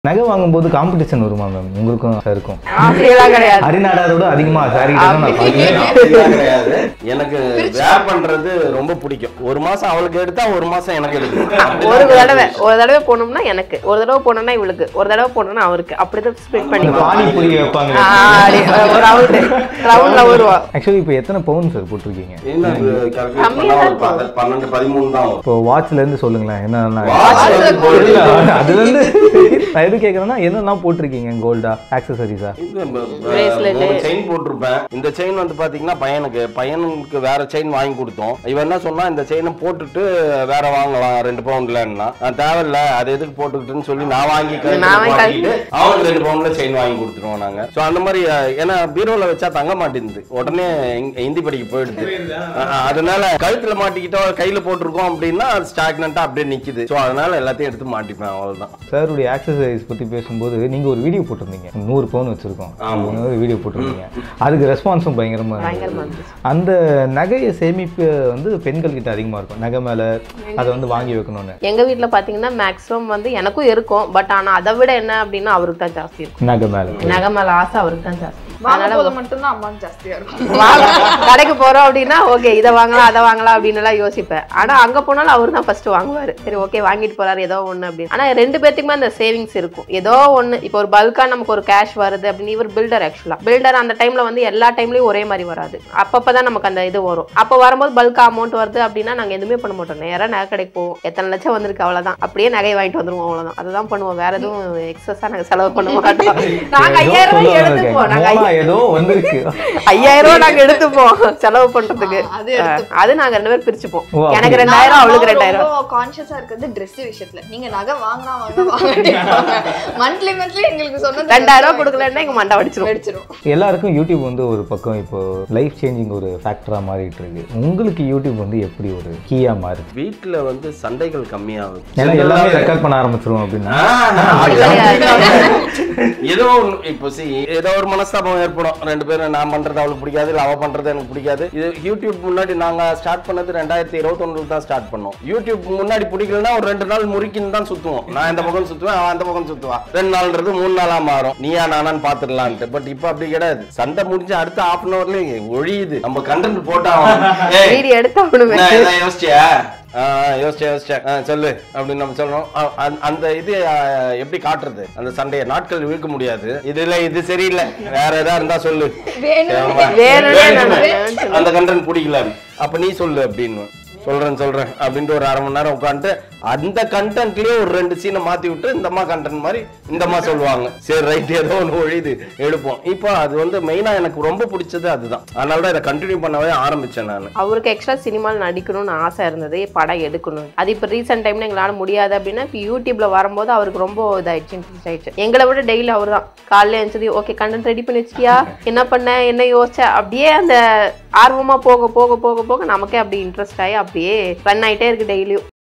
நகை வாங்கும்போது காம்படிஷன் வருமா மேம் உங்களுக்கும் இருக்கும் அப்படியெல்லாம் கிடையாது அரிநாடாரோட அதிகமா சாரி நான் பார்க்கிறேன் அப்படிலாம் கிடையாது எனக்கு வேர் பண்றது ரொம்ப பிடிக்கும் ஒரு மாசம் அவளுக்கு எடுத்தா ஒரு மாசம் எனக்கு எடுக்கும் ஒரு தடவை ஒரு தடவை போனோம்னா எனக்கு ஒரு தடவை போனோம்னா இவளுக்கு ஒரு தடவை போனோம்னா அவருக்கு அப்படிதான் ஸ்ப்ளிட் இந்த பண்ணிக்குவோம் பானிபூரி வைப்பாங்க ஆ, அப்படி ஒரு ரவுண்டு ரவுண்ட்ல வருவோம் ஆக்சுவலி இப்போ எத்தனை பவுன் சார் போட்டிருக்கீங்க என்ன இது calculate கம்மியா பண்ணா தான் ஒரு பத்து- பன்னெண்டு பதிமூணு தான் வரும் இப்போ வாட்ச்ல இருந்து சொல்லுங்களேன் என்னென்ன Watch வந்து gold. இல்ல, அது வந்து நான் எது கேட்குறேன்னா என்னெல்லாம் போட்டிருக்கீங்க கோல்டா ஆக்சசரிஸா இது ப- ப- Bracelet. மூணு செயின் போட்டிருப்பேன் இந்த செயின் வந்து பாத்தீங்கன்னா பையனுக்கு பையனுக்கு வேற செயின் வாங்கி கொடுத்தோம் இவன் என்ன சொன்னா இந்த செயினை போட்டுட்டு வேற வாங்கலாம் ரெண்டு பவுண்ட்லன்னா நான் தேவையில்ல அது எதுக்கு போட்டுக்கிட்டுன்னு சொல்லி நான் வாங்கி கழுத்துல நான் வாங்கி மாட்டிக்கிட்டு அவனுக்கு ரெண்டு பவுண்ட்ல செயின் வாங்கி கொடுத்துருவோம் நாங்க சோ அந்த மாதிரி அஹ், ஏன்னா பீரோல வச்சா தங்க மாட்டேங்குது உடனே இங்க- ஹிந்தி படிக்க போயிடுது அஹ், அதனால கழுத்துல மாட்டிக்கிட்டோ கையில போட்டிருக்கோம் அப்படின்னா ஸ்டாக்னண்டா அப்படியே நிக்குது சோ அதனால எல்லாத்தையும் எடுத்து மாட்டிப்பேன் அவ்வளவுதான் சாருடைய ஆக்சசரிஸ் பத்தி பேசும்போது நீங்க ஒரு வீடியோ போட்டிருந்தீங்க நூறு பவுன் வச்சிருக்கோம் ஆமா. ஒரு வீடியோ போட்டிருந்தீங்க அதுக்கு ரெஸ்பான்ஸும் பயங்கரமா இருந்தது. பயங்கரமா இருந்துச்சு அந்த நகையை சேமிப்பு வந்து பெண்கள் கிட்ட அதிகமா இருக்கும் நகை மேல அதை வந்து வாங்கி வைக்கணும்னு எங்க வீட்ல பாத்தீங்கன்னா மேக்ஸிமம் வந்து எனக்கும் இருக்கும் பட் ஆனா அதை விட என்ன அப்படின்னா அவருக்கு தான் ஜாஸ்தி இருக்கும் நகை மேல நகை மேல ஆசை அவருக்கு தான் ஜாஸ்தி வாங்கும் போது மட்டும்தான் அமௌண்ட் ஜாஸ்தியா இருக்கும் வாங்க கடைக்கு போறோம் அப்படின்னா ஓகே இதை வாங்கலாம் அதை வாங்கலாம் அப்படின்னு எல்லாம் யோசிப்பேன் ஆனா அங்க போனாலும் அவர் தான் ஃபர்ஸ்ட் வாங்குவாரு சரி ஓகே வாங்கிட்டு போறாரு ஏதோ ஒண்ணு அப்படின்னு ஆனா ரெண்டு பேத்துக்குமே அந்த சேவிங்ஸ் இருக்கும் ஏதோ ஒண்ணு இப்போ ஒரு பல்கா நமக்கு ஒரு கேஷ் வருது அப்படின்னு இவர் பில்டர் ஆக்சுவலா பில்டர் அந்த டைம்ல வந்து எல்லா டைம்லயும் ஒரே மாதிரி வராது அப்பப்பதான் நமக்கு அந்த இது வரும் அப்போ வரும்போது பல்கா அமௌண்ட் வருது அப்படின்னா நாங்க எதுவுமே பண்ண மாட்டோம் நேரா நகை கடைக்கு போவோம் எத்தனை லட்சம் வந்திருக்கு அவ்வளவுதான் அப்படியே நகை வாங்கிட்டு வந்துருவோம் அவ்வளவுதான் அதுதான் பண்ணுவோம் வேற எதுவும் எக்ஸஸா நாங்க செலவு பண்ண மாட்டோம் நாங்க ஐயாயிரம் ரூபாய் எடுத்துப்போம் நாங்க ஐயா- மோனா ஏதோ வந்திருக்கு ஐயாயிரம் ரூபாய் நாங்க எடுத்துப்போம் செலவு பண்றதுக்கு அது அஹ், அது நாங்க ரெண்டு பேரும் பிரிச்சுப்போம் ஓ, அப்படி. எனக்கு ரெண்டாயிரம் அவளுக்கு ரெண்டாயிரம் ரொம்ப கான்ஷியஸா இருக்கிறது Dress விஷயத்துல நீங்க நகை வாங்கினா வாங்க வாங்க மந்த்லி மந்த்லி எங்களுக்கு சொன்னது ரெண்டாயிரம் ரூபாய் கொடுக்கலன்னா எங்க மண்டை அடிச்சிரும் வெடிச்சிரும் எல்லாருக்கும் யூடியூப் வந்து ஒரு பக்கம் இப்போ லைஃப் சேஞ்சிங் ஒரு ஃபேக்டரா மாறிட்டு இருக்கு உங்களுக்கு யூடியூப் வந்து எப்படி ஒரு கீயா மாறுது வீட்டுல வந்து சண்டைகள் கம்மியாகுது ஏன்னா எல்லாமே ரெக்கார்ட் பண்ண ஆரம்பிச்சிருவோம் அப்படின்னா ஏதோ ஒண்ணு இப்போ see ஏதோ ஒரு மனஸ்தாபம் ஏற்படும் ரெண்டு பேரும் நான் பண்றது அவளுக்கு பிடிக்காது இல்ல அவ பண்றது எனக்கு பிடிக்காது இது யூடியூப் முன்னாடி நாங்க ஸ்டார்ட் பண்ணது ரெண்டாயிரத்தி இருபத்தொன்னுல தான் ஸ்டார்ட் பண்ணோம் யூடியூப் முன்னாடி பிடிக்கலன்னா ஒரு ரெண்டு நாள் முறுக்கின்னு தான் சுத்துவோம் நான் இந்த பக்கம் சுத்துவேன் அவன் அந்த பக்கம் சுத்துவா ரெண்டு நாள்ன்றது மூணு நாளா மாறும் நீயா நானான்னு பாத்துடலான்ட்டு பட் இப்போ அப்படி கிடையாது சண்டை முடிஞ்சு அடுத்த ஹாஃப் அன் ஹவர்லயே ஒழியுது நம்ம கண்டென்ட் போட்டா ஏய், வீடியோ எடுத்து அவனுமே என்ன, என்ன யோசிச்சியா ஆ, யோசிச்சேன் யோசிச்சேன் ஆ, சொல்லு அப்படின்னு நம்ம சொல்லணும் அ, அந்த- அந்த இது ஆ, எப்படி காட்டுறது அந்த சண்டையை நாட்கள் இழுக்க முடியாது இதுல இது சரியில்லை வேற ஏதா இருந்தா சொல்லு சரிம்மா. வேணும்னே நான் வேணும்னு. அந்த கண்டென்ட் பிடிக்கல அப்ப நீ சொல்லு அப்படின்னு சொல்றேன் சொல்றேன் அப்படின்ட்டு ஒரு அரை மணி நேரம் உட்காந்துட்டு அந்த கண்டென்ட்லயே ஒரு ரெண்டு சீனை மாத்தி விட்டு இந்த அம்மா கண்டென்ட் மாதிரி இந்த அம்மா சொல்லுவாங்க சரி ரைட் ஏதோ ஒன்று ஒழியுது எடுப்போம் இப்போ அது வந்து மெயினா எனக்கு ரொம்ப பிடிச்சது அதுதான் அதனால தான் இதை கண்டினியூ பண்ணவே ஆரம்பிச்சேன் நான் அவருக்கு எக்ஸ்ட்ரா சினிமாவில் நடிக்கணும்னு ஆசை இருந்தது படம் எடுக்கணும் அது இப்போ ரீசெண்ட் டைம்ல எங்களால முடியாது அப்படின்னா இப்போ யூடியூப்ல வரும்போது அவருக்கு ரொம்ப இதாயிடுச்சு இன்ட்ரெஸ்ட் ஆயிடுச்சு எங்களை விட டெய்லி அவர் தான் காலையில எழுந்தது ஓகே கண்டென்ட் ரெடி பண்ணி வச்சிட்டியா என்ன பண்ண என்ன யோசிச்ச அப்படியே அந்த ஆர்வமா போக போக போக போக நமக்கே அப்படி இன்ட்ரெஸ்ட் ஆகி அப்படியே ரன் ஆயிட்டே இருக்கு டெய்லியும்